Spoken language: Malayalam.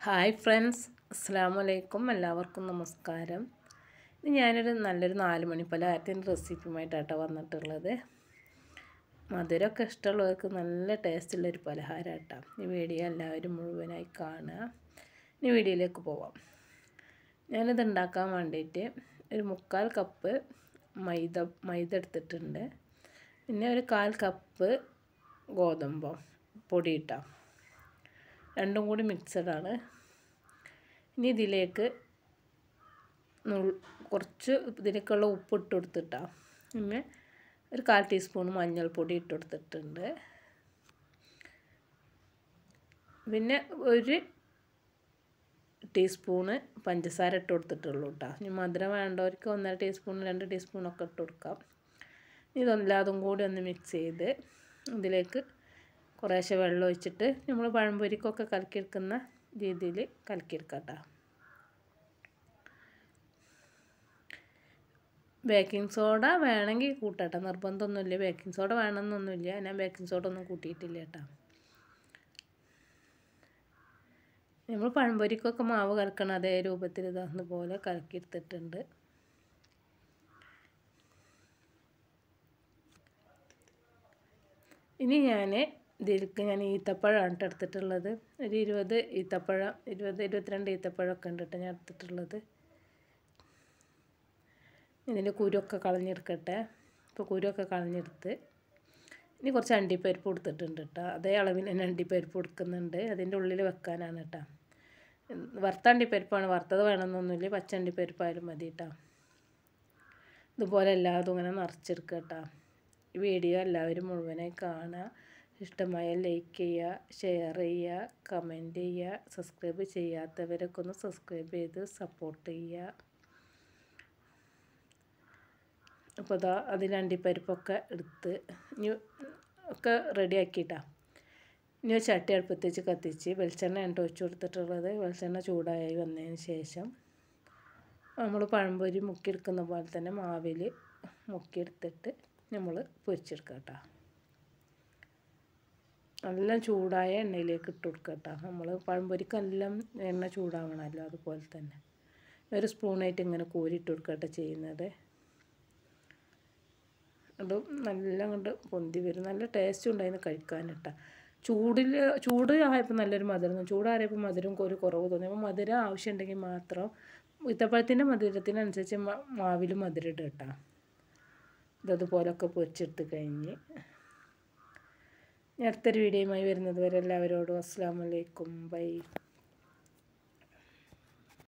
ഹായ് ഫ്രണ്ട്സ് അസ്സാം വലൈക്കും എല്ലാവർക്കും നമസ്കാരം ഇത് ഞാനൊരു നല്ലൊരു നാല് മണി പലഹാരത്തിൻ്റെ റെസിപ്പിയുമായിട്ടാട്ടോ വന്നിട്ടുള്ളത് മധുരമൊക്കെ ഇഷ്ടമുള്ളവർക്ക് നല്ല ടേസ്റ്റുള്ളൊരു പലഹാരം കേട്ടോ ഈ വീഡിയോ എല്ലാവരും മുഴുവനായി കാണുക ഇനി വീഡിയോയിലേക്ക് പോവാം ഞാനിത് ഉണ്ടാക്കാൻ വേണ്ടിയിട്ട് ഒരു മുക്കാൽ കപ്പ് മൈദ മൈദ എടുത്തിട്ടുണ്ട് പിന്നെ ഒരു കാൽ കപ്പ് ഗോതമ്പ് പൊടി ഇട്ടാം രണ്ടും കൂടി മിക്സഡാണ് ഇനി ഇതിലേക്ക് കുറച്ച് ഇതിലേക്കുള്ള ഉപ്പ് ഇട്ട് കൊടുത്തിട്ടാണ് പിന്നെ ഒരു കാൽ ടീസ്പൂൺ മഞ്ഞൾപ്പൊടി ഇട്ട് കൊടുത്തിട്ടുണ്ട് പിന്നെ ഒരു ടീസ്പൂണ് പഞ്ചസാര ഇട്ട് കൊടുത്തിട്ടുള്ളൂ കേട്ടോ ഇനി മധുരം വേണ്ടവർക്ക് ഒന്നര ടീസ്പൂൺ രണ്ട് ടീസ്പൂണൊക്കെ ഇട്ട് കൊടുക്കാം ഇതെല്ലാതും കൂടി ഒന്ന് മിക്സ് ചെയ്ത് ഇതിലേക്ക് കുറേശ്ശെ വെള്ളം ഒഴിച്ചിട്ട് നമ്മൾ പഴംപൊരിക്കൊക്കെ കലക്കിയെടുക്കുന്ന രീതിയിൽ കലക്കിയെടുക്കാം കേട്ടോ ബേക്കിംഗ് സോഡ വേണമെങ്കിൽ കൂട്ടട്ടെ നിർബന്ധമൊന്നുമില്ല ബേക്കിംഗ് സോഡ വേണമെന്നൊന്നുമില്ല ഞാൻ ബേക്കിംഗ് സോഡ ഒന്നും കൂട്ടിയിട്ടില്ല കേട്ടോ നമ്മൾ പഴംപൊരിക്കൊക്കെ മാവ് കലക്കണം അതേ രൂപത്തിൽ ഇതുപോലെ കലക്കിയെടുത്തിട്ടുണ്ട് ഇനി ഞാൻ ഇതിലേക്ക് ഞാൻ ഈത്തപ്പഴമാണ് എടുത്തിട്ടുള്ളത് ഒരു ഇരുപത് ഈത്തപ്പഴം ഇരുപത് ഇരുപത്തിരണ്ട് ഈത്തപ്പഴമൊക്കെ ഉണ്ട് കേട്ടോ ഞാൻ എടുത്തിട്ടുള്ളത് ഇതിൻ്റെ കുരുവൊക്കെ കളഞ്ഞെടുക്കട്ടെ ഇപ്പോൾ കുരുവൊക്കെ കളഞ്ഞെടുത്ത് ഇനി കുറച്ച് അണ്ടിപ്പരിപ്പ് കൊടുത്തിട്ടുണ്ട് കേട്ടോ അതേ അളവിൽ തന്നെ അണ്ടിപ്പരിപ്പ് കൊടുക്കുന്നുണ്ട് അതിൻ്റെ ഉള്ളിൽ വെക്കാനാണ് കേട്ടോ വറുത്ത അണ്ടിപ്പരിപ്പാണ് വറുത്തത് വേണമെന്നൊന്നുമില്ല പച്ച അണ്ടിപ്പരിപ്പായാലും മതി കേട്ടോ ഇതുപോലെ എല്ലാതും ഇങ്ങനെ നിറച്ചെടുക്കുക കേട്ടോ ഈ വീഡിയോ എല്ലാവരും മുഴുവനായി കാണുക ഇഷ്ടമായ ലൈക്ക് ചെയ്യുക ഷെയർ ചെയ്യുക കമൻറ്റ് ചെയ്യുക സബ്സ്ക്രൈബ് ചെയ്യാത്തവരൊക്കെ ഒന്ന് സബ്സ്ക്രൈബ് ചെയ്ത് സപ്പോർട്ട് ചെയ്യുക അപ്പോൾ അതാ അതിൽ അണ്ടിപ്പരിപ്പൊക്കെ എടുത്ത് ഇനി ഒക്കെ റെഡിയാക്കിയിട്ടാണ് ഇനി ചട്ടി അടുപ്പത്ത് വെച്ച് കത്തിച്ച് വെളിച്ചെണ്ണ ആണ് ഒഴിച്ചു കൊടുത്തിട്ടുള്ളത് വെളിച്ചെണ്ണ ചൂടായി വന്നതിന് ശേഷം നമ്മൾ പഴംപൊരി മുക്കിയെടുക്കുന്ന പോലെ തന്നെ മാവിൽ മുക്കിയെടുത്തിട്ട് നമ്മൾ പൊരിച്ചെടുക്കുക കേട്ടോ നല്ല ചൂടായ എണ്ണയിലേക്ക് ഇട്ട് കൊടുക്കുക കേട്ടോ നമ്മൾ പഴംപൊരിക്കെല്ലാം എണ്ണ ചൂടാവണമല്ലോ അതുപോലെ തന്നെ ഒരു സ്പൂണായിട്ട് ഇങ്ങനെ കോരിയിട്ട് കൊടുക്കട്ടെ ചെയ്യുന്നത് അത് നല്ല കൊണ്ട് പൊന്തി വരും നല്ല ടേസ്റ്റും ഉണ്ടായിരുന്നു കഴിക്കാൻ കേട്ടോ ചൂടിൽ ചൂട് ആയപ്പോൾ നല്ലൊരു മധുരം ചൂടാറിയപ്പോൾ മധുരം ഒരു കുറവ് തോന്നി അപ്പോൾ മധുരം ആവശ്യമുണ്ടെങ്കിൽ മാത്രം ഈത്തപ്പഴത്തിൻ്റെ മധുരത്തിനനുസരിച്ച് മാവിൽ മധുരം ഇടുക കേട്ടോ ഇതതുപോലൊക്കെ പൊരിച്ചെടുത്ത് കഴിഞ്ഞ് അടുത്തൊരു വീഡിയോയുമായി വരുന്നത് വരെ എല്ലാവരോടും അസ്സാം വലൈക്കും ബൈ